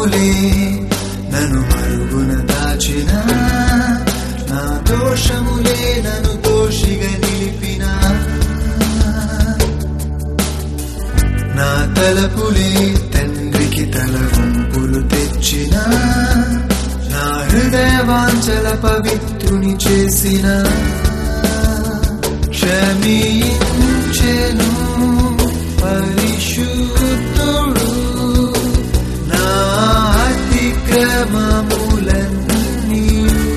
పాదములే నన్ను మరుగున దాచిన నా దోషములే నన్ను దోషిగా నిలిపిన నా తలపులే తండ్రికి తల వంపులు తెచ్చిన నా హృదయ వాంచల పవిత్రుని చేసిన క్షమించెను పరిశుద్ధుడు నా అతిక్రమములన్నీ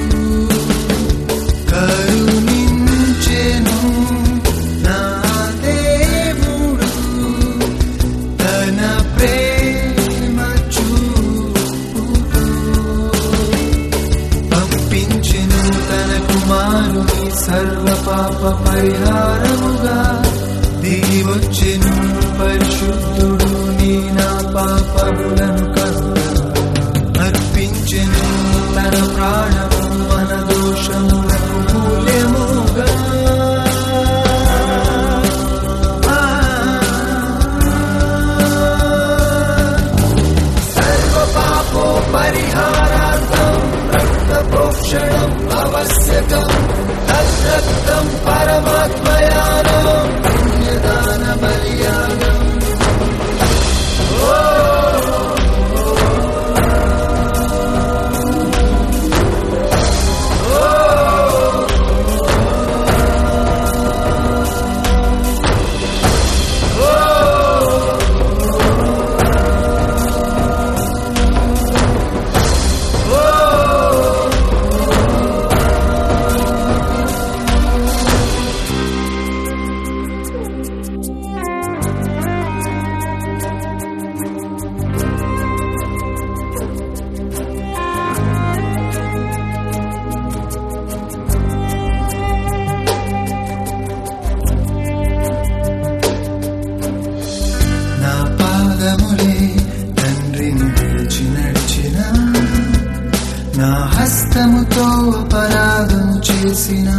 కరుణించెను నా దేవుడు తన ప్రేమ చూపుతో పంపించెను తన కుమారుని సర్వ పాప పరిహారముగా దిగి వచ్చెను పరిశుద్ధుడు నీ నా పాపములను కరుణ అర్పించెను తన ప్రాణము మన దోషములకు మూల్యముగా సర్వ పాపో పరిహారార్థం రక్త ప్రోక్షణం అవశ్యకం తద్రక్తం పరమాత్మయానం పుణ్యదాన బలియానం నా పాదములే తండ్రిని విడిచి నడిచిన నా హస్తముతో అపరాధము చేసిన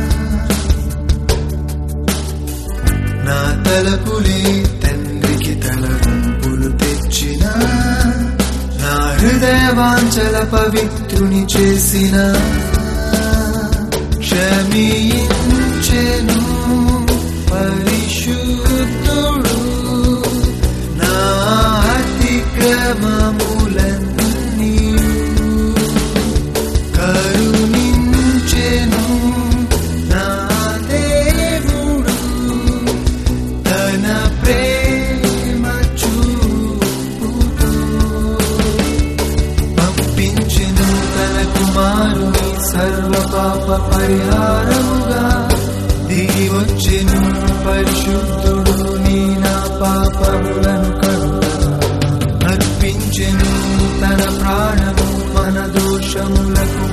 నా తలపులే తండ్రికి తల వంపులు తెచ్చిన నా హృదయ వాంచల పవిత్రుని చేసిన క్షమించెను పరిశుద్ధుడు నా అతిక్రమములన్నీ కరుణించెను నా దేవుడు తన ప్రేమ చూపుతో పంపించెను తన కుమారుని సర్వ పాప పరిహారముగా దిగి వచ్చెను పరిశుద్ధుడు నీ నా పాపములను కరుణ అర్పించెను తన ప్రాణము మన దోషములకు